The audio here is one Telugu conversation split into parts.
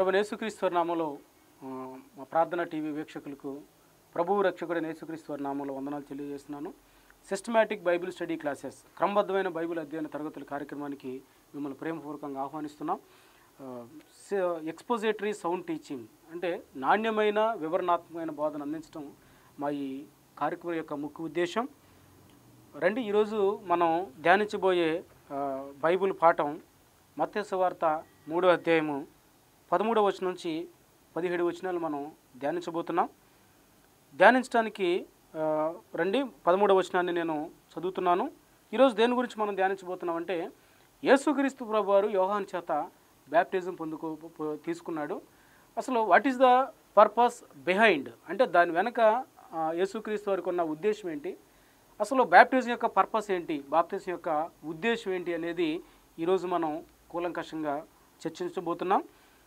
ప్రభు యేసుక్రీస్తు నామంలో ఆ, మా ప్రార్థన టీవీ వీక్షకులకు ప్రభువు రక్షకుడైన యేసుక్రీస్తు నామంలో వందనాలు తెలియజేస్తున్నాను సిస్టమాటిక్ బైబిల్ స్టడీ క్లాసెస్ క్రమబద్ధమైన బైబిల్ అధ్యయన తరగతుల కార్యక్రమానికి మిమ్మల్ని ప్రేమపూర్వకంగా ఆహ్వానిస్తున్నాం ఎక్స్పోజిటరీ సౌండ్ టీచింగ్ అంటే నాణ్యమైన వివరణాత్మకమైన బోధన అందించడం మా ఈ కార్యక్రమం యొక్క ముఖ్య ఉద్దేశం రండి ఈరోజు మనం ధ్యానించబోయే ఆ, బైబిల్ పాఠం మత్స్య వార్త మూడో అధ్యాయము పదమూడవ వచనం నుంచి పదిహేడు వచనాలు మనం ధ్యానించబోతున్నాం ధ్యానించడానికి ఆ, రండి పదమూడవ వచనాన్ని నేను చదువుతున్నాను ఈరోజు దేని గురించి మనం ధ్యానించబోతున్నాం అంటే యేసుక్రీస్తు ప్రభు వారు యోహాన్ చేత బ్యాప్టిజం పొందుకో పొ- తీసుకున్నాడు అసలు what is the purpose behind అంటే దాని వెనక ఆ, యేసుక్రీస్తు వారికి ఉన్న ఉద్దేశం ఏంటి అసలు బ్యాప్టిజం యొక్క పర్పస్ ఏంటి బాప్టిజం యొక్క ఉద్దేశం ఏంటి అనేది ఈరోజు మనం కూలంకషంగా చర్చించబోతున్నాం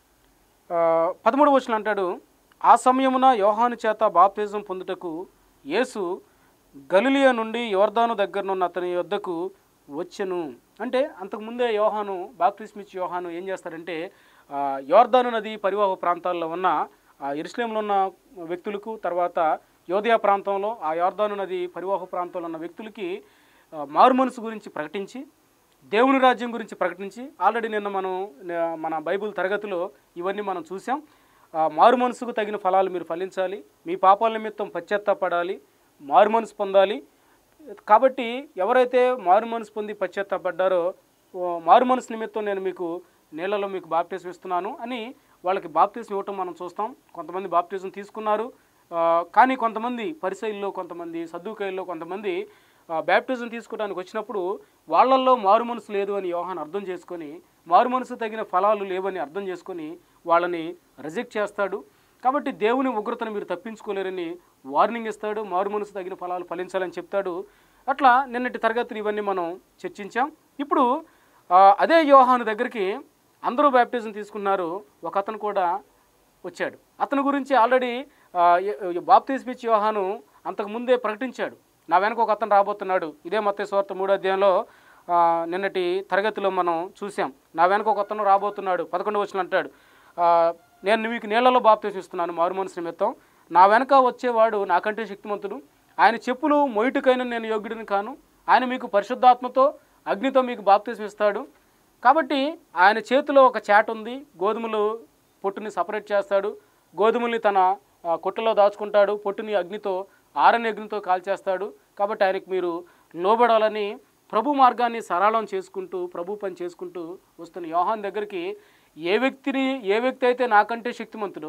ఆ, పదమూడవ వచనం అంటాడు ఆ సమయమున యోహాను చేత బాప్తిజం పొందుటకు యేసు గలిలియా నుండి యోర్దాను దగ్గరనున్న అతని యొద్దకు వచ్చెను అంటే అంతకుముందే యోహాను బాప్తిస్మిచ్ యోహాను ఏం చేస్తారంటే ఆ, యోర్దాను నది పరివాహ ప్రాంతాల్లో ఉన్న ఆ ఎరుసలేంలో ఉన్న వ్యక్తులకు తర్వాత యోధయా ప్రాంతంలో ఆ యోర్దాను నది పరివాహ ప్రాంతంలో ఉన్న వ్యక్తులకి ఆ, మారు మనసు గురించి ప్రకటించి దేవుని రాజ్యం గురించి ప్రకటించి ఆల్రెడీ నిన్న మనం న- మన బైబిల్ తరగతిలో ఇవన్నీ మనం చూసాం ఆ, మారు మనసుకు తగిన ఫలాలు మీరు ఫలించాలి మీ పాపాల నిమిత్తం పశ్చాత్తాపడాలి మారు మనసు పొందాలి కాబట్టి ఎవరైతే మారు మనసు పొంది పశ్చాత్తాపడ్డారో ఓ మారు మనసు నిమిత్తం నేను మీకు నీళ్ళలో మీకు బాప్టిజం ఇస్తున్నాను అని వాళ్ళకి బాప్టిజం ఇవ్వటం మనం చూస్తాం కొంతమంది బాప్టిజం తీసుకున్నారు ఆ, కానీ కొంతమంది పరిసైల్లో కొంతమంది సద్దుకాయల్లో కొంతమంది ఆ, బ్యాప్టిజం తీసుకోవడానికి వచ్చినప్పుడు వాళ్ళల్లో మారు మనసు లేదు అని యోహాన్ అర్థం చేసుకొని మారు మనసు తగిన ఫలాలు లేవని అర్థం చేసుకొని వాళ్ళని రిజెక్ట్ చేస్తాడు కాబట్టి దేవుని ఉగ్రతను మీరు తప్పించుకోలేరని వార్నింగ్ ఇస్తాడు మారు మనసు తగిన ఫలాలు ఫలించాలని చెప్తాడు అట్లా నిన్నటి తరగతులు ఇవన్నీ మనం చర్చించాం ఇప్పుడు ఆ, అదే యోహాను దగ్గరికి అందరూ బ్యాప్టిజం తీసుకున్నారు ఒక అతను కూడా వచ్చాడు అతని గురించి ఆల్రెడీ బాప్తిస్మిచ్ యోహాను అంతకు ముందే ప్రకటించాడు నా వెనక ఒక అతను రాబోతున్నాడు ఇదే మత్తే స్వార్థ మూడో అధ్యాయంలో ఆ, నిన్నటి తరగతిలో మనం చూసాం నా వెనక ఒక అతను రాబోతున్నాడు పదకొండు వచ్చిన అంటాడు ఆ, నేను మీకు నీళ్లలో బాప్తిజం ఇస్తున్నాను మారు మనసు నిమిత్తం నా వెనక వచ్చేవాడు నాకంటే శక్తిమంతుడు ఆయన చెప్పులు మొయిటుకైనా నేను యోగ్యుడిని కాను ఆయన మీకు పరిశుద్ధాత్మతో అగ్నితో మీకు బాప్తిజం ఇస్తాడు కాబట్టి ఆయన చేతిలో ఒక చాట్ ఉంది గోధుమలు పొట్టుని సపరేట్ చేస్తాడు గోధుమల్ని తన ఆ, కొట్టలో దాచుకుంటాడు పొట్టుని అగ్నితో ఆరని అగ్నితో కాల్చేస్తాడు కాబట్టి ఆయనకు మీరు లోబడాలని ప్రభు మార్గాన్ని సరళం చేసుకుంటూ ప్రభు పని చేసుకుంటూ వస్తున్న యోహాన్ దగ్గరికి ఏ వ్యక్తిని ఏ వ్యక్తి అయితే నాకంటే శక్తిమంతుడో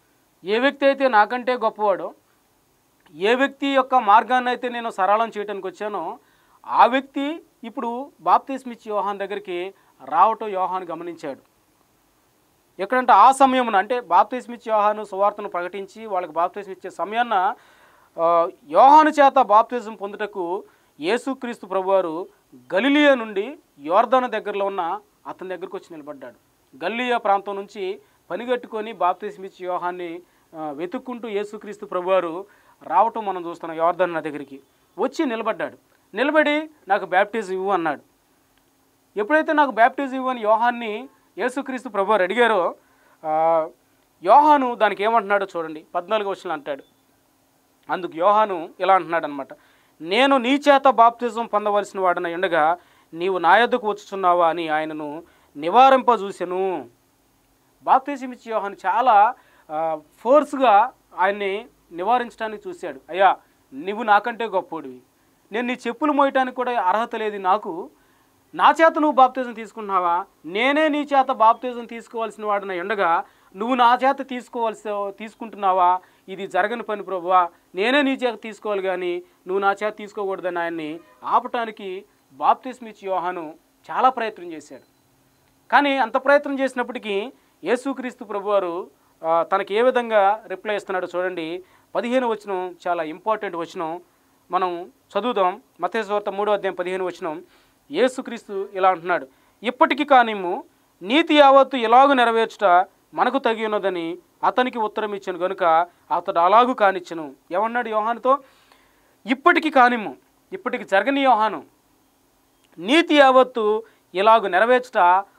ఏ వ్యక్తి అయితే నాకంటే గొప్పవాడో ఏ వ్యక్తి యొక్క మార్గాన్ని అయితే నేను సరళం చేయడానికి వచ్చానో ఆ వ్యక్తి ఇప్పుడు బాప్తిస్మిచ్ యోహాన్ దగ్గరికి రావటం యోహాన్ గమనించాడు ఎక్కడంటే ఆ సమయమున అంటే బాప్తిస్మిచ్ యోహాను సువార్తను ప్రకటించి వాళ్ళకి బాప్తిజం ఇచ్చే సమయాన్న ఆ, యోహాను చేత బాప్తిజం పొందుటకు యేసుక్రీస్తు ప్రభువారు గలిలియా నుండి యోర్దాను దగ్గరలో ఉన్న అతని దగ్గరకు వచ్చి నిలబడ్డాడు గల్లియా ప్రాంతం నుంచి పనిగట్టుకొని బాప్తిస్మిచ్ యోహాన్ని ఆ, వెతుక్కుంటూ యేసుక్రీస్తు ప్రభువారు రావటం మనం చూస్తున్నాం యోర్దాను నది దగ్గరికి వచ్చి నిలబడ్డాడు నిలబడి నాకు బ్యాప్టిజం ఇవ్వు అన్నాడు ఎప్పుడైతే నాకు బ్యాప్టిజం ఇవ్వని యోహాన్ని యేసుక్రీస్తు ప్రభు అడిగారో ఆ, యోహాను దానికి ఏమంటున్నాడో చూడండి పద్నాలుగు వచ్చిన అంటాడు అందుకు యోహాను ఇలా అంటున్నాడు అనమాట నేను నీ చేత బాప్తిజం పొందవలసిన వాడన ఉండగా నీవు నా యొద్దకు వచ్చుచున్నావా అని ఆయనను నివారింపజూసెను బాప్తిజం ఇచ్చి యోహాను చాలా ఆ, ఫోర్స్గా ఆయన్ని నివారించడానికి చూశాడు అయ్యా నువ్వు నాకంటే గొప్పోడివి నేను నీ చెప్పులు మోయటానికి కూడా అర్హత లేదు నాకు నా చేత నువ్వు బాప్తిజం తీసుకున్నావా నేనే నీ చేత బాప్తిజం తీసుకోవాల్సిన వాడిన ఉండగా నువ్వు నా చేత తీసుకోవాల్సి తీసుకుంటున్నావా ఇది జరగని పని ప్రభువా నేనే నీ చేత తీసుకోవాలి కానీ నువ్వు నా చేత తీసుకోకూడదని ఆయన్ని ఆపటానికి బాప్తిస్మిచ్ యోహాను చాలా ప్రయత్నం చేశాడు కానీ అంత ప్రయత్నం చేసినప్పటికీ యేసుక్రీస్తు ప్రభువారు ఆ, తనకి ఏ విధంగా రిప్లై ఇస్తున్నాడో చూడండి పదిహేను వచనం చాలా ఇంపార్టెంట్ వచనం మనం చదువుదాం మతేశ్వార్త మూడో అధ్యాయం పదిహేను వచనం యేసుక్రీస్తు ఇలా అంటున్నాడు ఇప్పటికి కానిమ్ము నీతి యావత్తు ఎలాగూ నెరవేర్చుట మనకు తగి ఉన్నదని అతనికి ఉత్తరం ఇచ్చాను కనుక అతడు అలాగూ కానిచ్చను ఏమన్నాడు యోహానుతో ఇప్పటికి కానిమ్ము ఇప్పటికి జరగని యోహాను నీతి యావత్తు ఇలాగ నెరవేర్చుట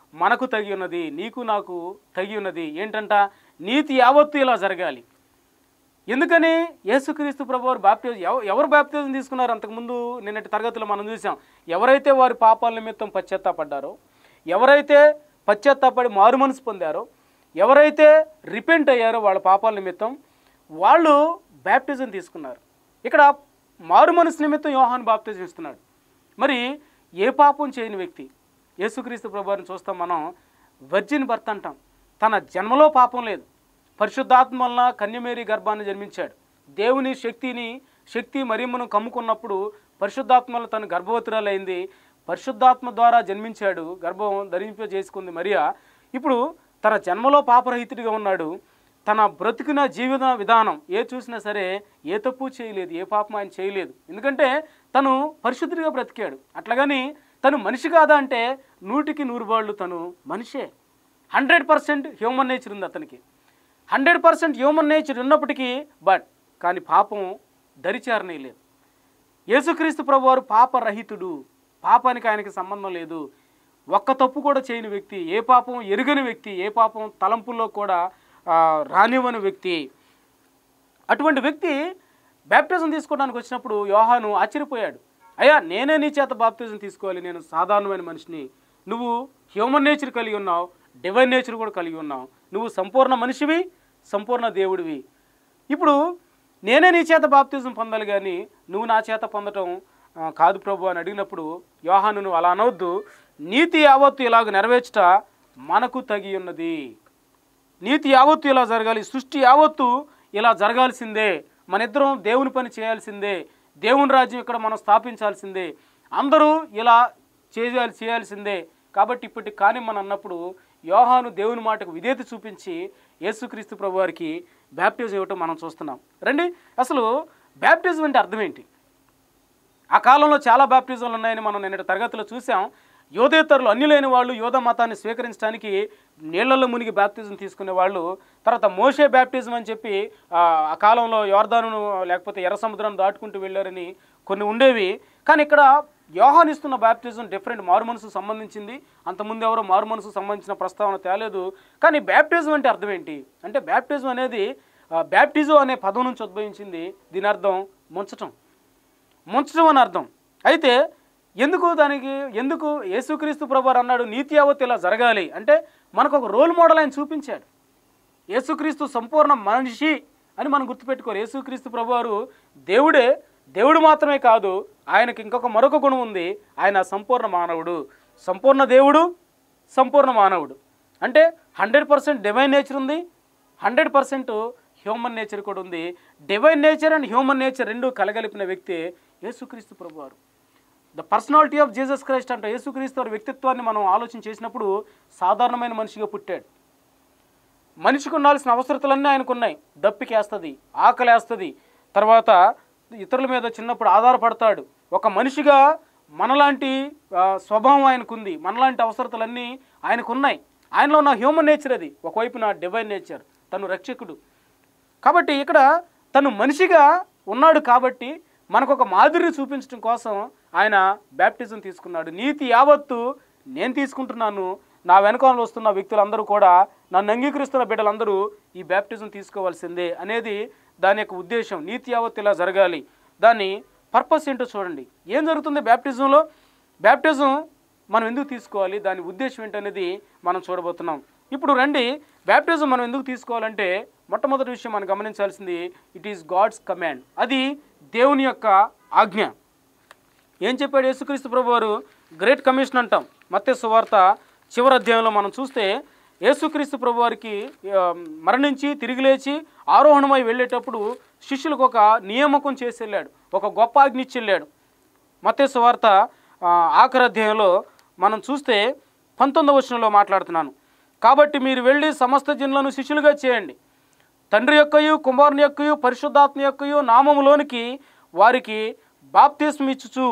మనకు తగి ఉన్నది నీకు నాకు తగి ఉన్నది ఏంటంట నీతి యావత్తు ఇలా జరగాలి ఎందుకని యేసుక్రీస్తు ప్రభు వారు బాప్టిజం ఎవ- ఎవరు బాప్తిజం తీసుకున్నారు అంతకుముందు నిన్నటి తరగతిలో మనం చూసాం ఎవరైతే వారి పాపాల నిమిత్తం పశ్చాత్తాపడ్డారో ఎవరైతే పశ్చాత్తాపడి మారు మనసు పొందారో ఎవరైతే రిపెంట్ అయ్యారో వాళ్ళ పాపాల నిమిత్తం వాళ్ళు బాప్టిజం తీసుకున్నారు ఇక్కడ మారు మనసు నిమిత్తం యోహాను బాప్తిజం ఇస్తున్నాడు మరి ఏ పాపం చేయని వ్యక్తి యేసుక్రీస్తు ప్రభువారిని చూస్తాం మనం వర్జిన్ భర్త అంటాం తన జన్మలో పాపం లేదు పరిశుద్ధాత్మ వలన కన్యమేరి గర్భాన్ని జన్మించాడు దేవుని శక్తిని శక్తి మరియమ్మను కమ్ముకున్నప్పుడు పరిశుద్ధాత్మ వలన తను గర్భవతురాలైంది పరిశుద్ధాత్మ ద్వారా జన్మించాడు గర్భం ధరింప చేసుకుంది మరియా ఇప్పుడు తన జన్మలో పాపరహితుడిగా ఉన్నాడు తన బ్రతికిన జీవిత విధానం ఏ చూసినా సరే ఏ తప్పు చేయలేదు ఏ పాపం ఆయన చేయలేదు ఎందుకంటే తను పరిశుద్ధుడిగా బ్రతికాడు అట్లాగని తను మనిషి కాదా అంటే నూటికి నూరు బాళ్ళు తను మనిషే హండ్రెడ్ పర్సెంట్ హ్యూమన్ నేచర్ ఉంది అతనికి హండ్రెడ్ పర్సెంట్ హ్యూమన్ నేచర్ ఉన్నప్పటికీ బట్ కానీ పాపం దరిచారనే లేదు యేసుక్రీస్తు ప్రభువారు పాపరహితుడు పాపానికి ఆయనకి సంబంధం లేదు ఒక్క తప్పు కూడా చేయని వ్యక్తి ఏ పాపం ఎరుగని వ్యక్తి ఏ పాపం తలంపుల్లో కూడా ఆ, రానివ్వని వ్యక్తి అటువంటి వ్యక్తి బ్యాప్టిజం తీసుకోవడానికి వచ్చినప్పుడు యోహాను ఆశ్చర్యపోయాడు అయ్యా నేనే నీ చేత బాప్తిజం తీసుకోవాలి నేను సాధారణమైన మనిషిని నువ్వు హ్యూమన్ నేచర్ కలిగి ఉన్నావు డివైన్ నేచర్ కూడా కలిగి ఉన్నావు నువ్వు సంపూర్ణ మనిషివి సంపూర్ణ దేవుడివి ఇప్పుడు నేనే నీ చేత బాప్తిజం పొందాలి కానీ నువ్వు నా చేత పొందటం ఆ, కాదు ప్రభు అని అడిగినప్పుడు యోహాను నువ్వు అలా అనవద్దు నీతి యావత్తు ఇలాగ నెరవేర్చట మనకు తగి ఉన్నది నీతి యావత్తు ఇలా జరగాలి సృష్టి యావత్తు ఇలా జరగాల్సిందే మన ఇద్దరం దేవుని పని చేయాల్సిందే దేవుని రాజ్యం ఇక్కడ మనం స్థాపించాల్సిందే అందరూ ఇలా చేయాలి చేయాల్సిందే కాబట్టి ఇప్పటి కానీ మనం అన్నప్పుడు యోహాను దేవుని మాటకు విధేయత చూపించి యేసుక్రీస్తు ప్రభు వారికి బ్యాప్టిజం ఇవ్వటం మనం చూస్తున్నాం రండి అసలు బ్యాప్టిజం అంటే అర్థం ఏంటి ఆ కాలంలో చాలా బ్యాప్టిజంలు ఉన్నాయని మనం నిన్నటి తరగతిలో చూసాం యోధేతరులు అన్యులైన వాళ్ళు యోధ మతాన్ని స్వీకరించడానికి నీళ్లలో మునిగి బ్యాప్టిజం తీసుకునే వాళ్ళు తర్వాత మోషే బ్యాప్టిజం అని చెప్పి ఆ ఆ కాలంలో యోర్దానును లేకపోతే ఎర్ర సముద్రం దాటుకుంటూ వెళ్ళారని కొన్ని ఉండేవి కానీ ఇక్కడ యోహాన్ ఇస్తున్న బ్యాప్టిజం డిఫరెంట్ మారు మనసు సంబంధించింది అంతకుముందు ఎవరో మారు మనసు సంబంధించిన ప్రస్తావన తేలేదు కానీ బ్యాప్టిజం అంటే అర్థం ఏంటి అంటే బ్యాప్టిజం అనేది బ్యాప్టిజం అనే పదం నుంచి ఉద్భవించింది దీని అర్థం ముంచటం ముంచడం అని అర్థం అయితే ఎందుకు దానికి ఎందుకు యేసుక్రీస్తు ప్రభువారు అన్నాడు నీతి యావత్తు ఇలా జరగాలి అంటే మనకు ఒక రోల్ మోడల్ ఆయన చూపించాడు యేసుక్రీస్తు సంపూర్ణ మనిషి అని మనం గుర్తుపెట్టుకోరు యేసుక్రీస్తు ప్రభువారు దేవుడే దేవుడు మాత్రమే కాదు ఆయనకి ఇంకొక మరొక గుణం ఉంది ఆయన సంపూర్ణ మానవుడు సంపూర్ణ దేవుడు సంపూర్ణ మానవుడు అంటే హండ్రెడ్ పర్సెంట్ డివైన్ నేచర్ ఉంది హండ్రెడ్ పర్సెంట్ హ్యూమన్ నేచర్ కూడా ఉంది divine nature and human nature రెండు కలగలిపిన వ్యక్తి యేసుక్రీస్తు ప్రభువారు the personality of Jesus Christ అంటే యేసుక్రీస్తు వారి వ్యక్తిత్వాన్ని మనం ఆలోచన చేసినప్పుడు సాధారణమైన మనిషిగా పుట్టాడు మనిషికి ఉండాల్సిన అవసరతలన్నీ ఆయనకు ఉన్నాయి దప్పికేస్తుంది ఆకలేస్తుంది తర్వాత ఇతరుల మీద చిన్నప్పుడు ఆధారపడతాడు ఒక మనిషిగా మనలాంటి ఆ, స్వభావం ఆయనకుంది మనలాంటి అవసరతలన్నీ ఆయనకు ఉన్నాయి ఆయనలో ఉన్న హ్యూమన్ నేచర్ అది ఒకవైపు నా డివైన్ నేచర్ తను రక్షకుడు కాబట్టి ఇక్కడ తను మనిషిగా ఉన్నాడు కాబట్టి మనకు ఒక మాదిరిని చూపించడం కోసం ఆయన బ్యాప్టిజం తీసుకున్నాడు నీతి యావత్తు నేను తీసుకుంటున్నాను నా వెనకాల వస్తున్న వ్యక్తులందరూ కూడా నన్ను అంగీకరిస్తున్న బిడ్డలందరూ ఈ బ్యాప్టిజం తీసుకోవాల్సిందే అనేది దాని యొక్క ఉద్దేశం నీతి యావత్తు ఇలా జరగాలి దాని పర్పస్ ఏంటో చూడండి ఏం జరుగుతుంది బ్యాప్టిజంలో బ్యాప్టిజం మనం ఎందుకు తీసుకోవాలి దాని ఉద్దేశం ఏంటనేది మనం చూడబోతున్నాం ఇప్పుడు రండి బ్యాప్టిజం మనం ఎందుకు తీసుకోవాలంటే మొట్టమొదటి విషయం మనం గమనించాల్సింది ఇట్ ఈస్ గాడ్స్ కమాండ్ అది దేవుని యొక్క ఆజ్ఞ ఏం చెప్పాడు యేసుక్రీస్తు ప్రభు వారు గ్రేట్ కమిషన్ అంటాం మత్తే సువార్త చివరి అధ్యాయంలో మనం చూస్తే యేసుక్రీస్తు ప్రభు వారికి ఆ, మరణించి తిరిగి లేచి ఆరోహణమై వెళ్ళేటప్పుడు శిష్యులకు ఒక నియామకం చేసి వెళ్ళాడు ఒక గొప్ప ఆజ్ఞ ఇచ్చి వెళ్ళాడు మత్తే సువార్త ఆ, ఆఖరి అధ్యాయంలో మనం చూస్తే పంతొమ్మిదవ వచనంలో మాట్లాడుతున్నాను కాబట్టి మీరు వెళ్ళి సమస్త జనులను శిష్యులుగా చేయండి తండ్రి యొక్కయు కుమారుని యొక్కయు పరిశుద్ధాత్మ యొక్కయు నామములోనికి వారికి బాప్తిస్మ ఇచ్చుచు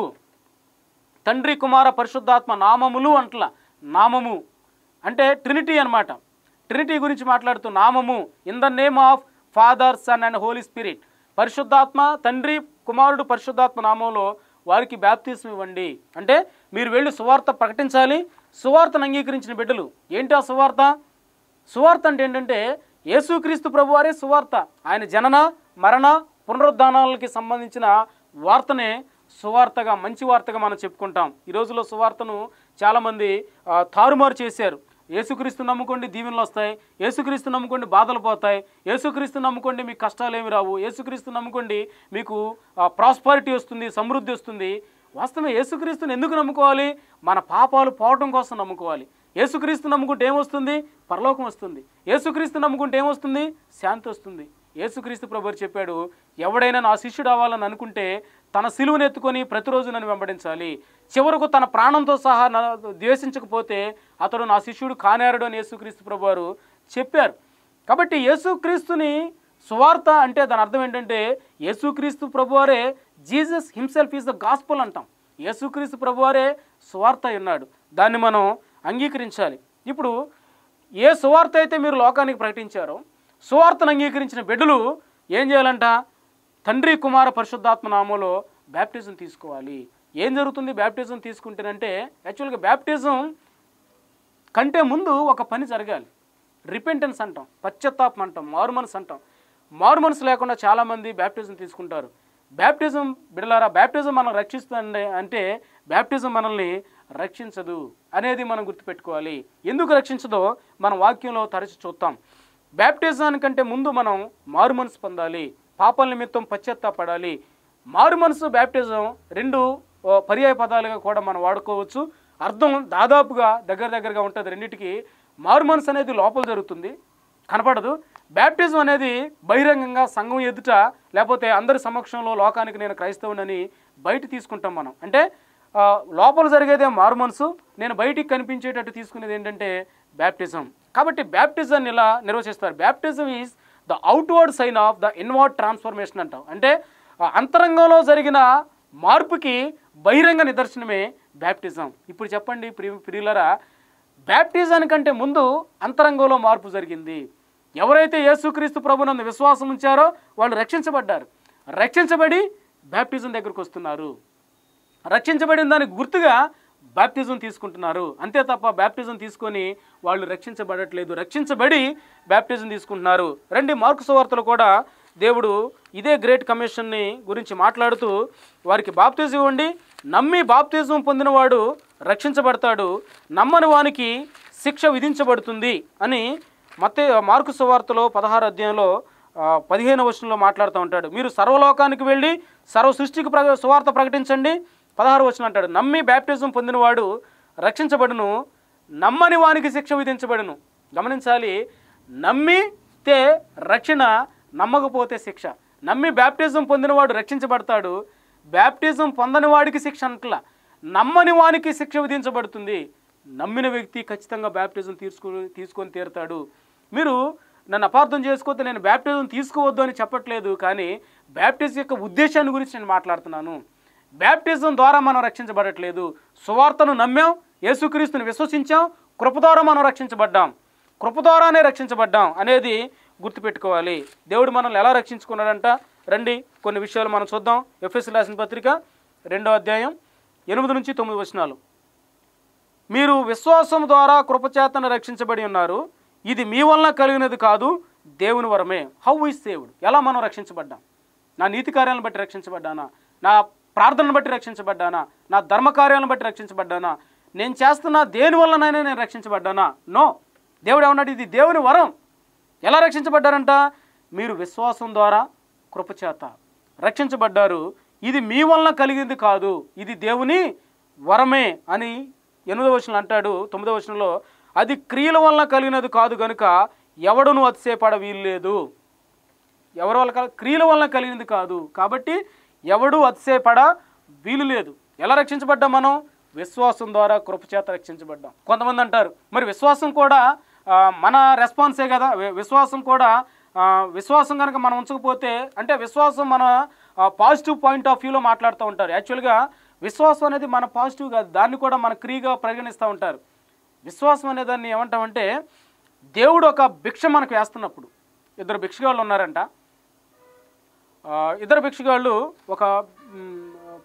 తండ్రి కుమార పరిశుద్ధాత్మ నామములు అంట్ల నామము అంటే ట్రినిటీ అన్నమాట ట్రినిటీ గురించి మాట్లాడుతూ నామము in the name of Father Son and Holy Spirit పరిశుద్ధాత్మ తండ్రి కుమారుడు పరిశుద్ధాత్మ నామంలో వారికి బ్యాప్తిస్మ ఇవ్వండి అంటే మీరు వెళ్ళి సువార్త ప్రకటించాలి సువార్తను అంగీకరించిన బిడ్డలు ఏంటి ఆ సువార్త సువార్త అంటే ఏంటంటే యేసుక్రీస్తు ప్రభువారే సువార్త ఆయన జనన మరణ పునరుద్ధానాలకి సంబంధించిన వార్తనే సువార్తగా మంచి వార్తగా మనం చెప్పుకుంటాం ఈ రోజుల్లో సువార్తను చాలామంది ఆ, తారుమారు చేశారు యేసుక్రీస్తు నమ్ముకోండి దీవెనలు వస్తాయి యేసుక్రీస్తు నమ్ముకోండి బాధలు పోతాయి యేసుక్రీస్తు నమ్ముకోండి మీకు కష్టాలు ఏమి రావు యేసుక్రీస్తు నమ్ముకోండి మీకు ప్రాస్పారిటీ వస్తుంది సమృద్ధి వస్తుంది వాస్తవం యేసుక్రీస్తుని ఎందుకు నమ్ముకోవాలి మన పాపాలు పోవటం కోసం నమ్ముకోవాలి యేసుక్రీస్తు నమ్ముకుంటే ఏమొస్తుంది పరలోకం వస్తుంది యేసుక్రీస్తు నమ్ముకుంటే ఏమొస్తుంది శాంతి వస్తుంది యేసుక్రీస్తు ప్రభు చెప్పాడు ఎవడైనా నా శిష్యుడు అవ్వాలని అనుకుంటే తన సిలువను ఎత్తుకొని ప్రతిరోజు నన్ను వెంబడించాలి చివరకు తన ప్రాణంతో సహా నా ద్వేషించకపోతే అతడు నా శిష్యుడు కానేరడు అని యేసుక్రీస్తు ప్రభు వారు చెప్పారు కాబట్టి యేసుక్రీస్తుని సువార్త అంటే దాని అర్థం ఏంటంటే యేసుక్రీస్తు ప్రభువారే Jesus himself is the gospel అంటాం యేసుక్రీస్తు ప్రభువారే సువార్త అయి ఉన్నాడు దాన్ని మనం అంగీకరించాలి ఇప్పుడు ఏ సువార్త అయితే మీరు లోకానికి ప్రకటించారో సువార్తను అంగీకరించిన బిడ్డలు ఏం చేయాలంట తండ్రి కుమార పరిశుద్ధాత్మ నామంలో బ్యాప్టిజం తీసుకోవాలి ఏం జరుగుతుంది బ్యాప్టిజం తీసుకుంటేనంటే యాక్చువల్గా బ్యాప్టిజం కంటే ముందు ఒక పని జరగాలి రిపెంటెన్స్ అంటాం పశ్చాత్తాపం అంటాం మారు మనసు అంటాం మారు మనసు లేకుండా చాలామంది బ్యాప్టిజం తీసుకుంటారు బ్యాప్టిజం బిడలారా బ్యాప్టిజం మనం రక్షిస్తుంది అంటే బ్యాప్టిజం మనల్ని రక్షించదు అనేది మనం గుర్తుపెట్టుకోవాలి ఎందుకు రక్షించదో మన వాక్యంలో తరచి చూస్తాం బ్యాప్టిజానికంటే ముందు మనం మారు మనసు పొందాలి పాపల నిమిత్తం పశ్చాత్తాపడాలి మారు మనసు బ్యాప్టిజం రెండు ఓ, పర్యాయ పదాలుగా కూడా మనం వాడుకోవచ్చు అర్థం దాదాపుగా దగ్గర దగ్గరగా ఉంటుంది రెండింటికి మారు మనసు అనేది లోపల జరుగుతుంది కనపడదు బ్యాప్టిజం అనేది బహిరంగంగా సంఘం ఎదుట లేకపోతే అందరి సమక్షంలో లోకానికి నేను క్రైస్తవునని బయట తీసుకుంటాం మనం అంటే ఆ, లోపల జరిగేదే మారు మనసు నేను బయటికి కనిపించేటట్టు తీసుకునేది ఏంటంటే బ్యాప్టిజం కాబట్టి బ్యాప్టిజాన్ని ఇలా నిర్వచిస్తారు baptism is the outward sign of the inward transformation అంటాం అంటే ఆ అంతరంగంలో జరిగిన మార్పుకి బహిరంగ నిదర్శనమే బ్యాప్టిజం ఇప్పుడు చెప్పండి ప్రి ప్రియులరా బ్యాప్టిజానికంటే ముందు అంతరంగంలో మార్పు జరిగింది ఎవరైతే యేసుక్రీస్తు ప్రభునందు విశ్వాసం ఉంచారో వాళ్ళు రక్షించబడ్డారు రక్షించబడి బ్యాప్టిజం దగ్గరకు వస్తున్నారు రక్షించబడిన దానికి గుర్తుగా బ్యాప్టిజం తీసుకుంటున్నారు అంతే తప్ప బ్యాప్టిజం తీసుకొని వాళ్ళు రక్షించబడట్లేదు రక్షించబడి బ్యాప్టిజం తీసుకుంటున్నారు రండి మార్కు సువార్తలు కూడా దేవుడు ఇదే గ్రేట్ కమిషన్ని గురించి మాట్లాడుతూ వారికి బాప్తిజం ఇవ్వండి నమ్మి బాప్తిజం పొందినవాడు రక్షించబడతాడు నమ్మని వానికి శిక్ష విధించబడుతుంది అని మతే మార్కు సువార్తలో పదహారు అధ్యాయంలో ఆ, పదిహేను వచనంలో మాట్లాడుతూ ఉంటాడు మీరు సర్వలోకానికి వెళ్ళి సర్వ సృష్టికి ప్ర సువార్త ప్రకటించండి పదహారు వచనం అంటాడు నమ్మి బ్యాప్టిజం పొందినవాడు రక్షించబడును నమ్మని వానికి శిక్ష విధించబడును గమనించాలి నమ్మితే రక్షణ నమ్మకపోతే శిక్ష నమ్మి బ్యాప్టిజం పొందినవాడు రక్షించబడతాడు బ్యాప్టిజం పొందని వాడికి శిక్ష అంటలా నమ్మని వానికి శిక్ష విధించబడుతుంది నమ్మిన వ్యక్తి ఖచ్చితంగా బ్యాప్టిజం తీసుకుని తీసుకొని తీరుతాడు మీరు నన్ను అపార్థం చేసుకోతే నేను బ్యాప్టిజం తీసుకోవద్దు అని చెప్పట్లేదు కానీ బ్యాప్టిజం యొక్క ఉద్దేశాన్ని గురించి నేను మాట్లాడుతున్నాను బ్యాప్టిజం ద్వారా మనం రక్షించబడట్లేదు సువార్తను నమ్మాం యేసుక్రీస్తుని విశ్వసించాం కృప ద్వారా మనం రక్షించబడ్డాం కృప ద్వారానే రక్షించబడ్డాం అనేది గుర్తుపెట్టుకోవాలి దేవుడు మనల్ని ఎలా రక్షించుకున్నాడంట రండి కొన్ని విషయాలు మనం చూద్దాం ఎఫ్ఎస్ రాసిన పత్రిక రెండో అధ్యాయం ఎనిమిది నుంచి తొమ్మిది వచనాలు మీరు విశ్వాసం ద్వారా కృపచేతన రక్షించబడి ఉన్నారు ఇది మీ వలన కలిగినది కాదు దేవుని వరమే హౌ ఈజ్ సేవ్డ్ ఎలా మనం రక్షించబడ్డాం నా నీతి కార్యాలను బట్టి రక్షించబడ్డానా నా ప్రార్థనను బట్టి రక్షించబడ్డానా నా ధర్మ కార్యాలను బట్టి రక్షించబడ్డానా నేను చేస్తున్న దేని వల్లనైనా నేను రక్షించబడ్డానా నో దేవుడు ఏమన్నాడు ఇది దేవుని వరం ఎలా రక్షించబడ్డారంట మీరు విశ్వాసం ద్వారా కృపచేత రక్షించబడ్డారు ఇది మీ వలన కలిగింది కాదు ఇది దేవుని వరమే అని ఎనిమిదవ వచనం అంటాడు తొమ్మిదవ వచనంలో అది క్రియల వలన కలిగినది కాదు గనుక ఎవడును అతిశయపడ వీల్లేదు ఎవరి వల్ల కల- క్రియల వలన కలిగినది కాదు కాబట్టి ఎవడు అతిశయపడ వీలు లేదు ఎలా రక్షించబడ్డాం మనం విశ్వాసం ద్వారా కృపచేత రక్షించబడ్డాం కొంతమంది అంటారు మరి విశ్వాసం కూడా ఆ, మన రెస్పాన్సే కదా వి- విశ్వాసం కూడా ఆ, విశ్వాసం కనుక మనం ఉంచకపోతే అంటే విశ్వాసం మన పాజిటివ్ పాయింట్ ఆఫ్ వ్యూలో మాట్లాడుతూ ఉంటారు యాక్చువల్గా విశ్వాసం అనేది మన పాజిటివ్ కాదు దాన్ని కూడా మన క్రియగా పరిగణిస్తూ ఉంటారు విశ్వాసం అనే దాన్ని ఏమంటామంటే దేవుడు ఒక భిక్ష మనకు వేస్తున్నప్పుడు ఇద్దరు భిక్షగాళ్ళు ఉన్నారంట ఆ, ఇద్దరు భిక్షగాళ్ళు ఒక మ్,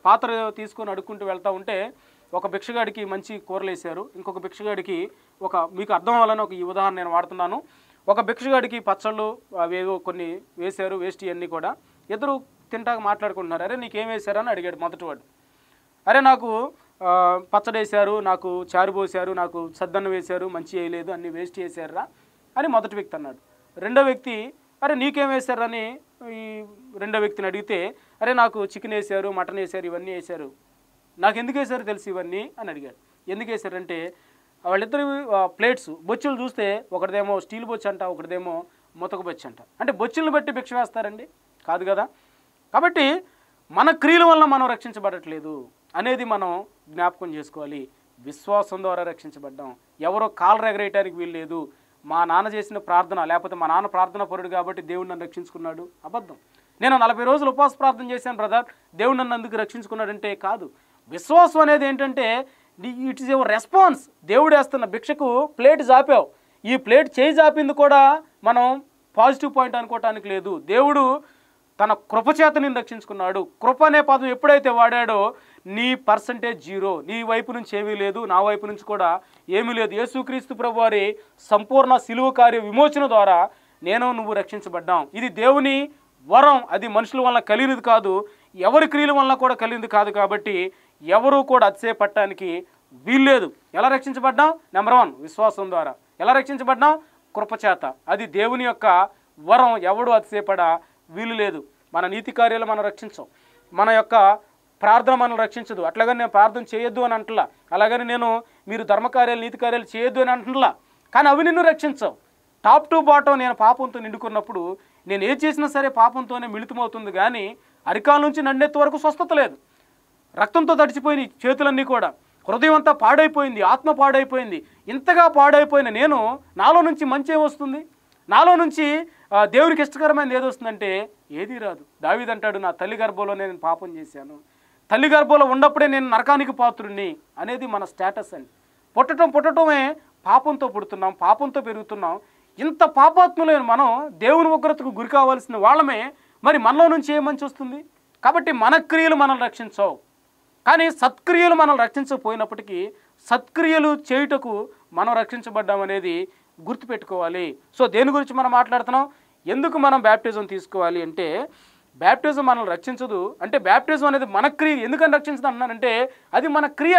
పాత్ర తీసుకొని అడుక్కుంటూ వెళ్తూ ఉంటే ఒక భిక్షగాడికి మంచి కూరలు వేశారు ఇంకొక భిక్షగాడికి ఒక మీకు అర్థం అవ్వాలని ఒక ఈ ఉదాహరణ నేను వాడుతున్నాను ఒక భిక్షగాడికి పచ్చళ్ళు అవేవో కొన్ని వేశారు వేస్ట్ అన్నీ కూడా ఇద్దరు తింటాక మాట్లాడుకుంటున్నారు అరే నీకేం వేశారని అడిగాడు మొదటివాడు అరే నాకు ఆ, పచ్చడి వేశారు నాకు చారు పోసారు నాకు సద్దన్నం వేశారు మంచి వేయలేదు అన్ని వేస్ట్ చేశారా అని మొదటి వ్యక్తి అన్నాడు రెండో వ్యక్తి అరే నీకేం వేశారని ఈ రెండో వ్యక్తిని అడిగితే అరే నాకు చికెన్ వేశారు మటన్ వేశారు ఇవన్నీ వేశారు నాకు ఎందుకు వేశారు తెలుసు ఇవన్నీ అని అడిగాడు ఎందుకు వేశారంటే వాళ్ళిద్దరు ప్లేట్స్ బొచ్చులు చూస్తే ఒకటిదేమో స్టీల్ బొచ్చు అంట ఒకటిదేమో ముతక బొచ్చు అంట అంటే బొచ్చులను బట్టి భిక్ష వేస్తారండి కాదు కదా కాబట్టి మన క్రియల వల్ల మనం రక్షించబడట్లేదు అనేది మనం జ్ఞాపకం చేసుకోవాలి విశ్వాసం ద్వారా రక్షించబడ్డాం ఎవరో కాలు ఎగరేయటానికి వీల్లేదు మా నాన్న చేసిన ప్రార్థన లేకపోతే మా నాన్న ప్రార్థన పరుడు కాబట్టి దేవుడు నన్ను రక్షించుకున్నాడు అబద్ధం నేను నలభై రోజులు ఉపవాస ప్రార్థన చేశాను బ్రదర్ దేవుడు నన్ను అందుకు రక్షించుకున్నాడంటే కాదు విశ్వాసం అనేది ఏంటంటే ఇట్ ఇస్ యువర్ రెస్పాన్స్ దేవుడు వేస్తున్న భిక్షకు ప్లేట్ జాపావు ఈ ప్లేట్ చేయి జాపింది కూడా మనం పాజిటివ్ పాయింట్ అనుకోవటానికి లేదు దేవుడు తన కృపచేత నేను రక్షించుకున్నాడు కృప అనే పదం ఎప్పుడైతే వాడాడో నీ పర్సంటేజ్ జీరో నీ వైపు నుంచి ఏమీ లేదు నా వైపు నుంచి కూడా ఏమీ లేదు యేసుక్రీస్తు ప్రభు వారి సంపూర్ణ సిలువ కార్య విమోచన ద్వారా నేను నువ్వు రక్షించబడ్డాం ఇది దేవుని వరం అది మనుషుల వల్ల కలిగినది కాదు ఎవరి క్రియల వల్ల కూడా కలిగింది కాదు కాబట్టి ఎవరు కూడా అతిశయపడటానికి వీల్లేదు ఎలా రక్షించబడ్డాం నెంబర్ వన్ విశ్వాసం ద్వారా ఎలా రక్షించబడ్డాం కృపచేత అది దేవుని యొక్క వరం ఎవడు అతిశయపడ వీలు లేదు మన నీతి కార్యాలు మనం రక్షించం మన యొక్క ప్రార్థన మనం రక్షించదు అట్లాగని నేను ప్రార్థన చేయొద్దు అని అంటలా అలాగని నేను మీరు ధర్మకార్యాలు నీతి కార్యాలు చేయొద్దు అని అంటలా కానీ అవి నిన్ను రక్షించవు టాప్ టు బాటం నేను పాపంతో నిండుకున్నప్పుడు నేను ఏది చేసినా సరే పాపంతోనే మిళితమవుతుంది కానీ అరికాల నుంచి నన్నెత్తి వరకు స్వస్థత లేదు రక్తంతో తడిచిపోయిన చేతులన్నీ కూడా హృదయం అంతా పాడైపోయింది ఆత్మ పాడైపోయింది ఇంతగా పాడైపోయిన నేను నాలో నుంచి మంచి ఏమొస్తుంది నాలో నుంచి ఆ, దేవునికి ఇష్టకరమైనది ఏది వస్తుందంటే ఏదీ రాదు దావీదంటాడు నా తల్లి గర్భంలో నేను పాపం చేశాను తల్లి గర్భంలో ఉన్నప్పుడే నేను నరకానికి పాత్రుణ్ణి అనేది మన స్టేటస్ అండి పుట్టడం పుట్టడమే పాపంతో పుడుతున్నాం పాపంతో పెరుగుతున్నాం ఇంత పాపాత్ములైన మనం దేవుని ఉగ్రతకు గురి కావాల్సిన వాళ్ళమే మరి మనలో నుంచి ఏ మంచి వస్తుంది కాబట్టి మన క్రియలు మనల్ని రక్షించవు కానీ సత్క్రియలు మనల్ని రక్షించకపోయినప్పటికీ సత్క్రియలు చేయుటకు మనం రక్షించబడ్డాం అనేది గుర్తుపెట్టుకోవాలి సో దేని గురించి మనం మాట్లాడుతున్నాం ఎందుకు మనం బ్యాప్టిజం తీసుకోవాలి అంటే బ్యాప్టిజం మనల్ని రక్షించదు అంటే బ్యాప్టిజం అనేది మన క్రియ ఎందుకని రక్షించదు అన్నానంటే అది మన క్రియ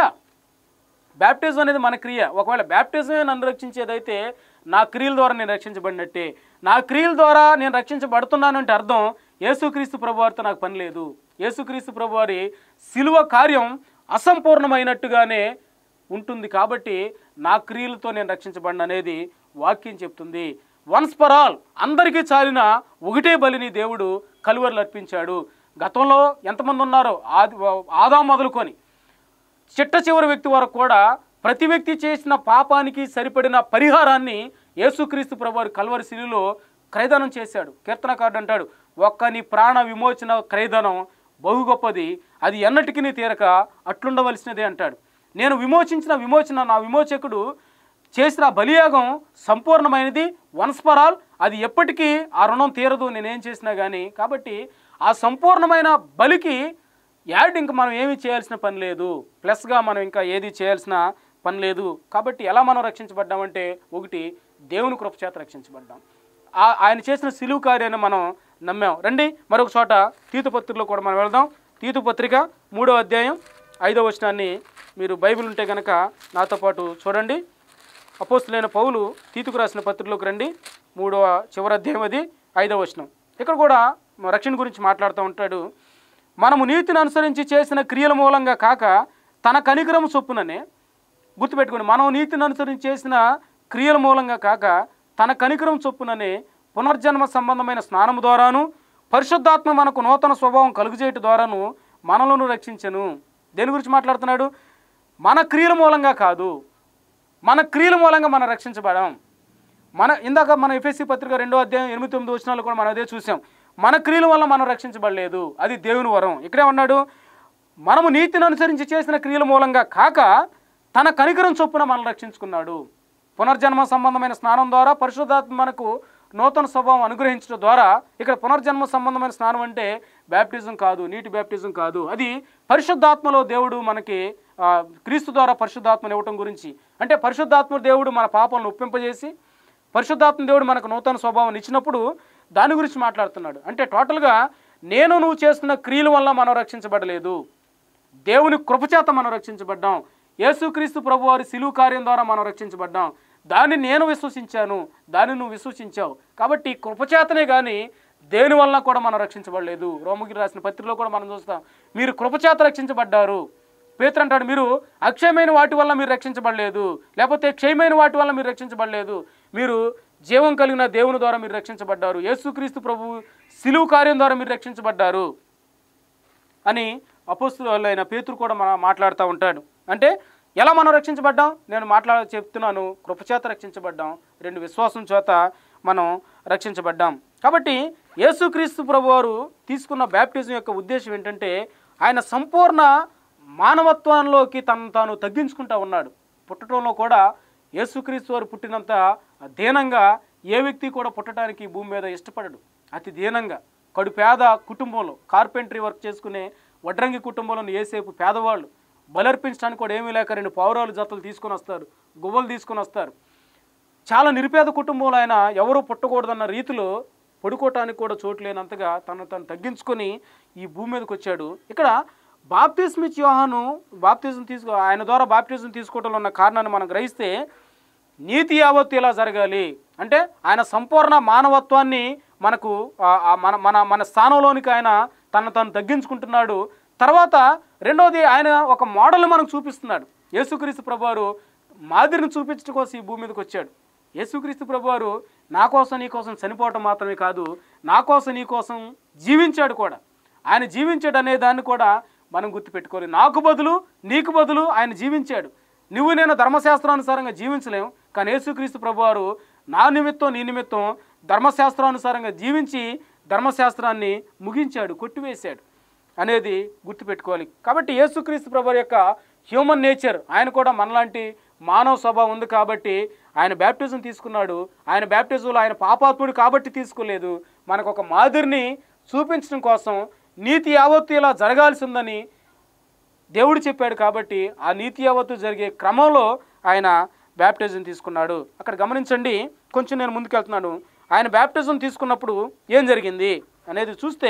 బ్యాప్టిజం అనేది మన క్రియ ఒకవేళ బ్యాప్టిజమే నన్ను రక్షించేదైతే నా క్రియల ద్వారా నేను రక్షించబడినట్టే నా క్రియల ద్వారా నేను రక్షించబడుతున్నాను అంటే అర్థం యేసుక్రీస్తు ప్రభువారితో నాకు పని లేదు యేసుక్రీస్తు ప్రభువారి సిలువ కార్యం అసంపూర్ణమైనట్టుగానే ఉంటుంది కాబట్టి నా క్రియలతో నేను రక్షించబడిన అనేది వాక్యం చెప్తుంది వన్స్ ఫర్ ఆల్ అందరికీ చాలిన ఒకటే బలిని దేవుడు కలువరులు అర్పించాడు గతంలో ఎంతమంది ఉన్నారో ఆది ఆదా మొదలుకొని చిట్ట చివరి వ్యక్తి వరకు కూడా ప్రతి వ్యక్తి చేసిన పాపానికి సరిపడిన పరిహారాన్ని యేసుక్రీస్తు ప్రభువారి కల్వరి శిలులో క్రైదనం చేశాడు కీర్తనకారుడు అంటాడు ఒక్కని ప్రాణ విమోచన క్రైదనం బహు గొప్పది అది ఎన్నటికీ తీరక అట్లుండవలసినదే అంటాడు నేను విమోచించిన విమోచన నా విమోచకుడు చేసిన బలియాగం సంపూర్ణమైనది వన్స్ ఫర్ ఆల్ అది ఎప్పటికీ ఆ రుణం తీరదు నేనేం చేసినా కానీ కాబట్టి ఆ సంపూర్ణమైన బలికి యాడ్ ఇంకా మనం ఏమీ చేయాల్సిన పని లేదు ప్లస్గా మనం ఇంకా ఏది చేయాల్సిన పని లేదు కాబట్టి ఎలా మనం రక్షించబడ్డామంటే ఒకటి దేవుని కృప చేత రక్షించబడ్డాం ఆ- ఆయన చేసిన సిలువు కార్యాన్ని మనం నమ్మాం రండి మరొక చోట తీతుపత్రికలో కూడా మనం వెళ్దాం తీతుపత్రిక మూడో అధ్యాయం ఐదో వచనాన్ని మీరు బైబిల్ ఉంటే కనుక నాతో పాటు చూడండి అపోస్తులైన పౌలు తీతుకు రాసిన పత్రికలోకి రండి మూడవ చివరి అధ్యాయం అది ఐదవ వచనం ఇక్కడ కూడా మ- రక్షణ గురించి మాట్లాడుతూ ఉంటాడు మనము నీతిని అనుసరించి చేసిన క్రియల మూలంగా కాక తన కనికరము చొప్పుననే గుర్తుపెట్టుకోండి మనం నీతిని అనుసరించి చేసిన క్రియల మూలంగా కాక తన కనికరం చొప్పుననే పునర్జన్మ సంబంధమైన స్నానము ద్వారాను పరిశుద్ధాత్మ మనకు నూతన స్వభావం కలుగజేయట ద్వారాను మనలను రక్షించను దేని గురించి మాట్లాడుతున్నాడు మన క్రియల మూలంగా కాదు మన క్రియల మూలంగా మనం రక్షించబడాం మన ఇందాక మన ఎఫ్ఎస్సి పత్రిక రెండో అధ్యాయం ఎనిమిది తొమ్మిది వచ్చినాలు కూడా మనం అదే చూసాం మన క్రియల వల్ల మనం రక్షించబడలేదు అది దేవుని వరం ఇక్కడే ఉన్నాడు మనము నీతిని అనుసరించి చేసిన క్రియల మూలంగా కాక తన కనికరం చొప్పున మనల్ని రక్షించుకున్నాడు పునర్జన్మ సంబంధమైన స్నానం ద్వారా పరిశుద్ధాత్మ మనకు నూతన స్వభావం అనుగ్రహించడం ద్వారా ఇక్కడ పునర్జన్మ సంబంధమైన స్నానం అంటే బ్యాప్టిజం కాదు నీటి బ్యాప్టిజం కాదు అది పరిశుద్ధాత్మలో దేవుడు మనకి ఆ, క్రీస్తు ద్వారా పరిశుద్ధాత్మను ఇవ్వటం గురించి అంటే పరిశుద్ధాత్మ దేవుడు మన పాపలను ఒప్పింపజేసి పరిశుద్ధాత్మ దేవుడు మనకు నూతన స్వభావం ఇచ్చినప్పుడు దాని గురించి మాట్లాడుతున్నాడు అంటే టోటల్గా నేను నువ్వు చేస్తున్న క్రియల వల్ల మనం రక్షించబడలేదు దేవుని కృపచేత మనం రక్షించబడ్డాం యేసుక్రీస్తు ప్రభు వారి సిలువు కార్యం ద్వారా మనం రక్షించబడ్డాం దాన్ని నేను విశ్వసించాను దాన్ని నువ్వు విశ్వసించావు కాబట్టి కృపచేతనే కానీ దేని వలన కూడా మనం రక్షించబడలేదు రోమగిరి రాసిన పత్రికలో కూడా మనం చూస్తాం మీరు కృపచేత రక్షించబడ్డారు పేతురు అంటాడు మీరు అక్షయమైన వాటి వల్ల మీరు రక్షించబడలేదు లేకపోతే క్షయమైన వాటి వల్ల మీరు రక్షించబడలేదు మీరు జీవం కలిగిన దేవుని ద్వారా మీరు రక్షించబడ్డారు యేసుక్రీస్తు ప్రభు సిలువు కార్యం ద్వారా మీరు రక్షించబడ్డారు అని అపోస్తులైన పేతురు కూడా మన మాట్లాడుతూ ఉంటాడు అంటే ఎలా మనం రక్షించబడ్డాం నేను మాట్లాడ చెప్తున్నాను కృపచేత రక్షించబడ్డాం రెండు విశ్వాసం చేత మనం రక్షించబడ్డాం కాబట్టి యేసుక్రీస్తు ప్రభువారు తీసుకున్న బ్యాప్టిజం యొక్క ఉద్దేశం ఏంటంటే ఆయన సంపూర్ణ మానవత్వంలోకి తను తాను తగ్గించుకుంటా ఉన్నాడు పుట్టడంలో కూడా యేసుక్రీస్తు వారు పుట్టినంత దీనంగా ఏ వ్యక్తి కూడా పుట్టడానికి భూమి మీద ఇష్టపడడు అతి దీనంగా కడు పేద కుటుంబంలో కార్పెంటరీ వర్క్ చేసుకునే వడ్రంగి కుటుంబంలోని ఏసేపు పేదవాళ్ళు బలర్పించడానికి కూడా ఏమీ లేక రెండు పౌరాలు జతలు తీసుకొని వస్తారు గువ్వలు తీసుకొని వస్తారు చాలా నిరుపేద కుటుంబంలో ఆయన ఎవరూ పుట్టకూడదన్న రీతిలో పడుకోవటానికి కూడా చోటు లేనంతగా తను తను తగ్గించుకొని ఈ భూమి మీదకి వచ్చాడు ఇక్కడ బాప్తిజం ఇచ్చి యోహాను బాప్తిజం తీసుకో ఆయన ద్వారా బాప్తిజం తీసుకోవడంలో ఉన్న కారణాన్ని మనం గ్రహిస్తే నీతి యావత్తు ఇలా జరగాలి అంటే ఆయన సంపూర్ణ మానవత్వాన్ని మనకు ఆ- ఆ మన మన మన స్థానంలోనికి ఆయన తను తను తగ్గించుకుంటున్నాడు తర్వాత రెండవది ఆయన ఒక మోడల్ మనకు చూపిస్తున్నాడు యేసుక్రీస్తు ప్రభువారు మాదిరిని చూపించడం కోసం ఈ భూమి మీదకి వచ్చాడు యేసుక్రీస్తు ప్రభువారు నా కోసం నీ కోసం చనిపోవటం మాత్రమే కాదు నా కోసం నీ కోసం జీవించాడు కూడా ఆయన జీవించాడు అనే దాన్ని కూడా మనం గుర్తుపెట్టుకోవాలి నాకు బదులు నీకు బదులు ఆయన జీవించాడు నువ్వు నేను ధర్మశాస్త్రానుసారంగా జీవించలేం కానీ యేసుక్రీస్తు ప్రభువారు నా నిమిత్తం నీ నిమిత్తం ధర్మశాస్త్రానుసారంగా జీవించి ధర్మశాస్త్రాన్ని ముగించాడు కొట్టివేశాడు అనేది గుర్తుపెట్టుకోవాలి కాబట్టి యేసుక్రీస్తు ప్రభు యొక్క హ్యూమన్ నేచర్ ఆయన కూడా మనలాంటి మానవ స్వభావం ఉంది కాబట్టి ఆయన బ్యాప్టిజం తీసుకున్నాడు ఆయన బ్యాప్టిజంలో ఆయన పాపాత్ముడు కాబట్టి తీసుకోలేదు మనకు ఒక మాదిరిని చూపించడం కోసం నీతి యావత్తు ఇలా జరగాల్సి ఉందని దేవుడు చెప్పాడు కాబట్టి ఆ నీతి యావత్తు జరిగే క్రమంలో ఆయన బ్యాప్టిజం తీసుకున్నాడు అక్కడ గమనించండి కొంచెం నేను ముందుకెళ్తున్నాను ఆయన బ్యాప్టిజం తీసుకున్నప్పుడు ఏం జరిగింది అనేది చూస్తే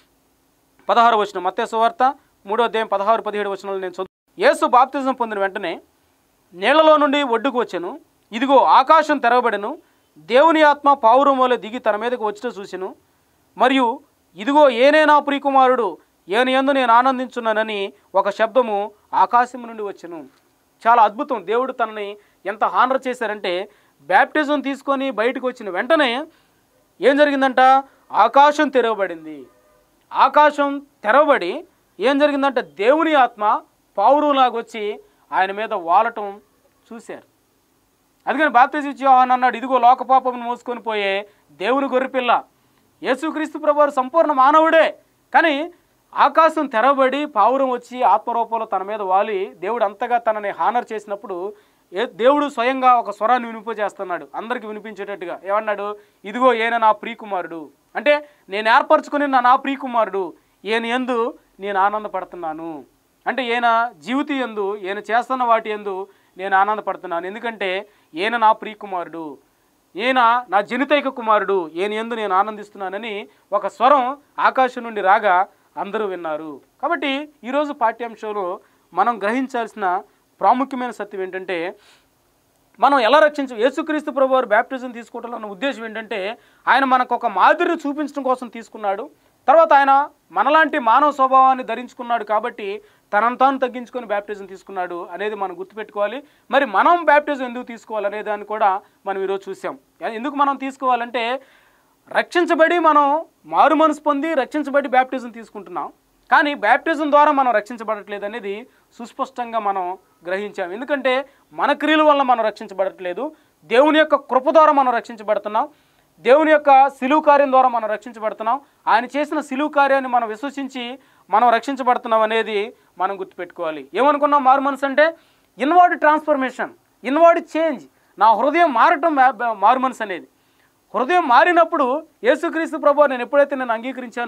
పదహారు వచనం మత్తయి సువార్త మూడో అధ్యాయం పదహారు పదిహేడు వచనాలు నేను చదువు యేసు బాప్తిజం పొందిన వెంటనే నీళ్లలో నుండి ఒడ్డుకు వచ్చెను ఇదిగో ఆకాశం తెరవబడెను దేవుని ఆత్మ పావురం వలె దిగి తన మీదకు వచ్చిన చూసెను మరియు ఇదిగో ఏనే నా ప్రియకుమారుడు ఏని యందు నేను ఆనందించున్నానని ఒక శబ్దము ఆకాశం నుండి వచ్చెను చాలా అద్భుతం దేవుడు తనని ఎంత హానర్ చేశారంటే బ్యాప్టిజం తీసుకొని బయటకు వచ్చిన వెంటనే ఏం జరిగిందంట ఆకాశం తెరవబడింది ఆకాశం తెరవబడి ఏం జరిగిందంటే దేవుని ఆత్మ పావురులాగా వచ్చి ఆయన మీద వాలటం చూశారు అందుకని బాప్తిజం ఇచ్చి యోహాన్ అన్నాడు ఇదిగో లోక పాపమును మోసుకొని పోయే దేవుని గొర్రెపిల్ల యేసుక్రీస్తు ప్రభువారు సంపూర్ణ మానవుడే కానీ ఆకాశం తెరవబడి పావురం వచ్చి ఆత్మరూపంలో తన మీద వాలి దేవుడు అంతగా తనని హానర్ చేసినప్పుడు ఏ దేవుడు స్వయంగా ఒక స్వరాన్ని వినిపించేస్తున్నాడు అందరికి వినిపించేటట్టుగా ఏమన్నాడు ఇదిగో ఈయన నా ప్రియకుమారుడు అంటే నేను ఏర్పరచుకుని నా నా ప్రియకుమారుడు ఈయన ఎందు నేను ఆనందపడుతున్నాను అంటే ఈయన జీవితం ఎందు ఈయన చేస్తున్న వాటి ఎందు నేను ఆనందపడుతున్నాను ఎందుకంటే ఈయన నా ప్రియకుమారుడు ఈయన నా జనితైక కుమారుడు ఈయన ఎందు నేను ఆనందిస్తున్నానని ఒక స్వరం ఆకాశం నుండి రాగా అందరూ విన్నారు కాబట్టి ఈరోజు పాఠ్యాంశంలో మనం గ్రహించాల్సిన ప్రాముఖ్యమైన సత్యం ఏంటంటే మనం ఎలా రక్షించ యేసుక్రీస్తు ప్రభు వారు బ్యాప్టిజం తీసుకోవడంలో ఉన్న ఉద్దేశం ఏంటంటే ఆయన మనకు ఒక మాదిరిని చూపించడం కోసం తీసుకున్నాడు తర్వాత ఆయన మనలాంటి మానవ స్వభావాన్ని ధరించుకున్నాడు కాబట్టి తనను తాను తగ్గించుకొని బ్యాప్టిజం తీసుకున్నాడు అనేది మనం గుర్తుపెట్టుకోవాలి మరి మనం బ్యాప్టిజం ఎందుకు తీసుకోవాలి అనే దాన్ని కూడా మనం ఈరోజు చూసాం ఎందుకు మనం తీసుకోవాలంటే రక్షించబడి మనం మారు మనసు పొంది రక్షించబడి బ్యాప్టిజం తీసుకుంటున్నాం కానీ బ్యాప్టిజం ద్వారా మనం రక్షించబడట్లేదు అనేది సుస్పష్టంగా మనం గ్రహించాం ఎందుకంటే మన క్రియల వల్ల మనం రక్షించబడట్లేదు దేవుని యొక్క కృప ద్వారా మనం రక్షించబడుతున్నాం దేవుని యొక్క సిలువు కార్యం ద్వారా మనం రక్షించబడుతున్నాం ఆయన చేసిన సిలువు కార్యాన్ని మనం విశ్వసించి మనం రక్షించబడుతున్నాం అనేది మనం గుర్తుపెట్టుకోవాలి ఏమనుకున్నాం మారు మనసు అంటే ఇన్వర్డ్ ట్రాన్స్ఫర్మేషన్ ఇన్వర్డ్ చేంజ్ నా హృదయం మారటం మా- మారు మనసు అనేది హృదయం మారినప్పుడు యేసుక్రీస్తు ప్రభు నేను ఎప్పుడైతే నేను అంగీకరించానో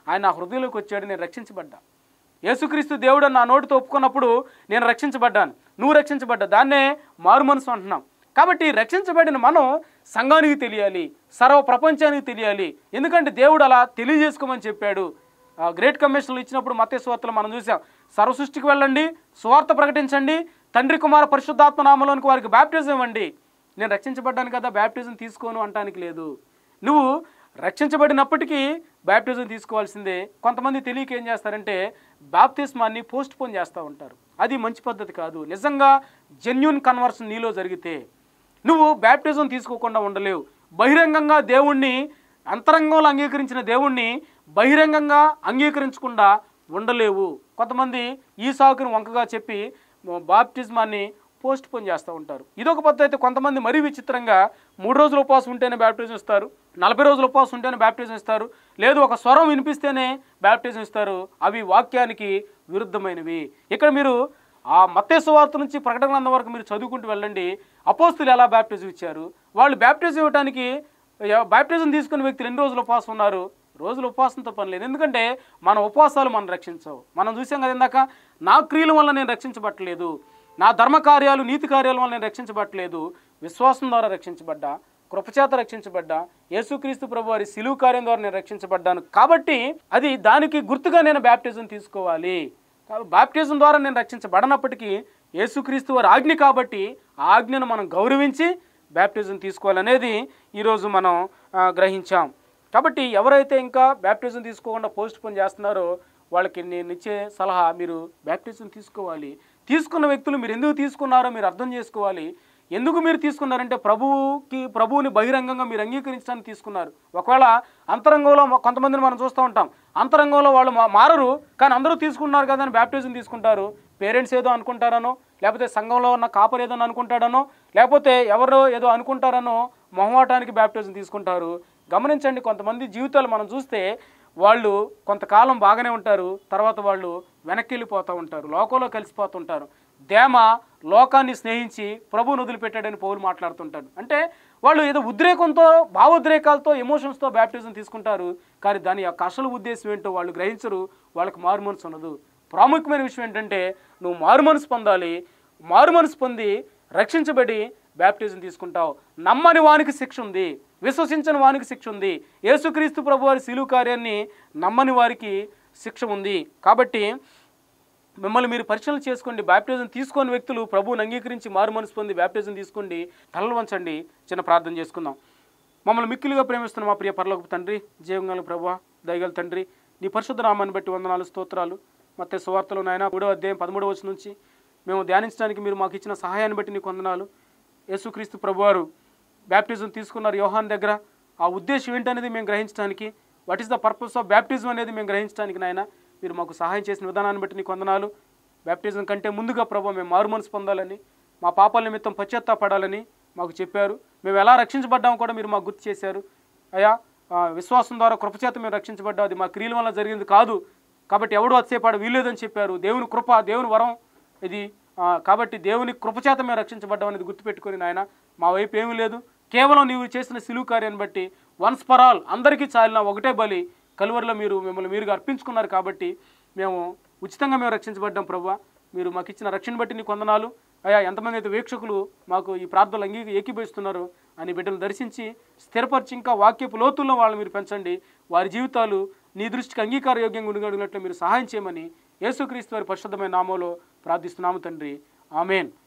ఆయన నా హృదయంలోకి వచ్చాడు నేను రక్షించబడ్డా యేసుక్రీస్తు దేవుడు నా నోటితో ఒప్పుకున్నప్పుడు నేను రక్షించబడ్డాను నువ్వు రక్షించబడ్డా దాన్నే మారు మనసు అంటున్నాం కాబట్టి రక్షించబడిన మనం సంఘానికి తెలియాలి సర్వ ప్రపంచానికి తెలియాలి ఎందుకంటే దేవుడు అలా తెలియజేసుకోమని చెప్పాడు ఆ గ్రేట్ కమిషన్లు ఇచ్చినప్పుడు మత్య సువార్తలు మనం చూసాం సర్వ సృష్టికి వెళ్ళండి సువార్త ప్రకటించండి తండ్రి కుమార పరిశుద్ధాత్మ నామంలోనికి వారికి బ్యాప్టిజం ఇవ్వండి నేను రక్షించబడ్డాను కదా బ్యాప్టిజం తీసుకోను అంటానికి లేదు నువ్వు రక్షించబడినప్పటికీ బ్యాప్టిజం తీసుకోవాల్సిందే కొంతమంది తెలియక ఏం చేస్తారంటే బాప్తిస్మాన్ని పోస్ట్ పోన్ చేస్తూ ఉంటారు అది మంచి పద్ధతి కాదు నిజంగా జెన్యున్ కన్వర్షన్ నీలో జరిగితే నువ్వు బ్యాప్టిజం తీసుకోకుండా ఉండలేవు బహిరంగంగా దేవుణ్ణి అంతరంగంలో అంగీకరించిన దేవుణ్ణి బహిరంగంగా అంగీకరించకుండా ఉండలేవు కొంతమంది ఈ సాకుని వంకగా చెప్పి బాప్టిజమాన్ని పోస్ట్ పోన్ చేస్తూ ఉంటారు ఇదొక పద్ధతి అయితే కొంతమంది మరీ విచిత్రంగా మూడు రోజులు ఉపవాసం ఉంటేనే బ్యాప్టిజం ఇస్తారు నలభై రోజులు ఉపవాసం ఉంటేనే బ్యాప్టిజం ఇస్తారు లేదు ఒక స్వరం వినిపిస్తేనే బ్యాప్టిజం ఇస్తారు అవి వాక్యానికి విరుద్ధమైనవి ఇక్కడ మీరు ఆ మత్తేసు వార్త నుంచి ప్రకటన గ్రంథం వరకు మీరు చదువుకుంటూ వెళ్ళండి అపోస్తులు ఎలా బ్యాప్టిజం ఇచ్చారు వాళ్ళు బ్యాప్టిజం ఇవ్వడానికి ఎ- బ్యాప్టిజం తీసుకున్న వ్యక్తులు ఎన్ని రోజులు ఉపవాసం ఉన్నారు రోజులు ఉపవాసంతో పని లేదు ఎందుకంటే మన ఉపవాసాలు మనం రక్షించవు మనం చూసాం కదా ఇందాక నా క్రియల వల్ల నేను రక్షించబట్టలేదు నా ధర్మ కార్యాలు నీతి కార్యాల వల్ల నేను రక్షించబట్టలేదు విశ్వాసం ద్వారా రక్షించబడ్డా కృపచేత రక్షించబడ్డా యేసుక్రీస్తు ప్రభు వారి సిలువు కార్యం ద్వారా నేను రక్షించబడ్డాను కాబట్టి అది దానికి గుర్తుగా నేను బ్యాప్టిజం తీసుకోవాలి కాబట్టి బాప్టిజం ద్వారా నేను రక్షించబడనప్పటికీ యేసుక్రీస్తు వారి ఆజ్ఞ కాబట్టి ఆ ఆజ్ఞను మనం గౌరవించి బ్యాప్టిజం తీసుకోవాలనేది ఈరోజు మనం ఆ, గ్రహించాం కాబట్టి ఎవరైతే ఇంకా బ్యాప్టిజం తీసుకోకుండా పోస్ట్ పోన్ చేస్తున్నారో వాళ్ళకి నేను ఇచ్చే సలహా మీరు బ్యాప్టిజం తీసుకోవాలి తీసుకున్న వ్యక్తులు మీరు ఎందుకు తీసుకున్నారో మీరు అర్థం చేసుకోవాలి ఎందుకు మీరు తీసుకున్నారంటే ప్రభువుకి ప్రభువుని బహిరంగంగా మీరు అంగీకరించడానికి తీసుకున్నారు ఒకవేళ అంతరంగంలో మ- కొంతమందిని మనం చూస్తూ ఉంటాం అంతరంగంలో వాళ్ళు మా- మారరు కానీ అందరూ తీసుకున్నారు కదా అని బ్యాప్టిజం తీసుకుంటారు పేరెంట్స్ ఏదో అనుకుంటారనో లేకపోతే సంఘంలో ఉన్న కాపర్ ఏదో అనుకుంటాడనో లేకపోతే ఎవరో ఏదో అనుకుంటారనో మొహమాటానికి బ్యాప్టిజం తీసుకుంటారు గమనించండి కొంతమంది జీవితాలు మనం చూస్తే వాళ్ళు కొంతకాలం బాగానే ఉంటారు తర్వాత వాళ్ళు వెనక్కి వెళ్ళిపోతూ ఉంటారు లోకంలో కలిసిపోతుంటారు దేమ లోకాన్ని స్నేహించి ప్రభువును వదిలిపెట్టాడని పౌరులు మాట్లాడుతుంటాడు అంటే వాళ్ళు ఏదో ఉద్రేకంతో భావోద్రేకాలతో ఎమోషన్స్తో బ్యాప్టిజం తీసుకుంటారు కానీ దాని యొక్క అసలు ఉద్దేశం ఏంటో వాళ్ళు గ్రహించరు వాళ్ళకి మారు మనసు ఉండదు ప్రాముఖ్యమైన విషయం ఏంటంటే నువ్వు మారు మనసు పొందాలి మారు మనసు పొంది రక్షించబడి బ్యాప్టిజం తీసుకుంటావు నమ్మని వానికి శిక్ష ఉంది విశ్వసించని వానికి శిక్ష ఉంది యేసుక్రీస్తు ప్రభు వారి శిలువు కార్యాన్ని నమ్మని వారికి శిక్ష ఉంది కాబట్టి మిమ్మల్ని మీరు పరిశీలన చేసుకోండి బ్యాప్టిజం తీసుకోని వ్యక్తులు ప్రభువుని అంగీకరించి మారు మనసు పొంది బ్యాప్టిజం తీసుకోండి తలలు వంచండి చిన్న ప్రార్థన చేసుకుందాం మమ్మల్ని మిక్కిలిగా ప్రేమిస్తున్న మా ప్రియ పరలోకపు తండ్రి జీవంగల ప్రభు దయగల తండ్రి నీ పరిశుద్ధ నామాన్ని బట్టి వందనాలు స్తోత్రాలు ಮತ್ತೆ సువార్తలు నాయన మూడవ అధ్యాయం పదమూడవ వచ్చి నుంచి మేము ధ్యానించడానికి మీరు మాకు ఇచ్చిన సహాయాన్ని బట్టి నీకు వందనాలు యేసుక్రీస్తు ప్రభువారు బ్యాప్టిజం తీసుకున్నారు యోహాన్ దగ్గర ఆ ఉద్దేశం ఏంటనేది మేము గ్రహించడానికి what is the purpose of baptism అనేది మేము గ్రహించడానికి నాయన మీరు మాకు సహాయం చేసిన విధానాన్ని బట్టి నీకు వందనాలు బ్యాప్టిజం కంటే ముందుగా ప్రభు మేము మారు మనసు పొందాలని మా పాపాల నిమిత్తం పశ్చాత్తాపడాలని మాకు చెప్పారు మేము ఎలా రక్షించబడ్డామో కూడా మీరు మాకు గుర్తు చేశారు అయ్యా ఆ, విశ్వాసం ద్వారా కృపచేత మేము రక్షించబడ్డాం అది మా క్రియల వల్ల జరిగింది కాదు కాబట్టి ఎవడు వచ్చేపాడు వీల్లేదని చెప్పారు దేవుని కృప దేవుని వరం ఇది ఆ, కాబట్టి దేవుని కృపచేత మేము రక్షించబడ్డాం అనేది గుర్తుపెట్టుకొని నాయన మా వైపు ఏమీ లేదు కేవలం నీవు చేసిన సిలువు కార్యాన్ని బట్టి వన్స్ ఫర్ ఆల్ అందరికీ చాలిన ఒకటే బలి కలువరిలో మీరు మిమ్మల్ని మీరుగా అర్పించుకున్నారు కాబట్టి మేము ఉచితంగా మేము రక్షించబడ్డాం ప్రభు మీరు మాకు ఇచ్చిన రక్షణ బట్టి నీకు వందనాలు అయ్యా ఎంతమంది అయితే వీక్షకులు మాకు ఈ ప్రార్థనలు అంగీ ఏకీభవిస్తున్నారు అని బిడ్డలు దర్శించి స్థిరపరిచి ఇంకా వాక్యపు లోతుల్లో వాళ్ళు మీరు పెంచండి వారి జీవితాలు నీ దృష్టికి అంగీకార యోగ్యంగా ఉండగలిగినట్లు మీరు సహాయం చేయమని యేసుక్రీస్తు వారి పరిశుద్ధమైన నామంలో ప్రార్థిస్తున్నాము తండ్రి ఆమెన్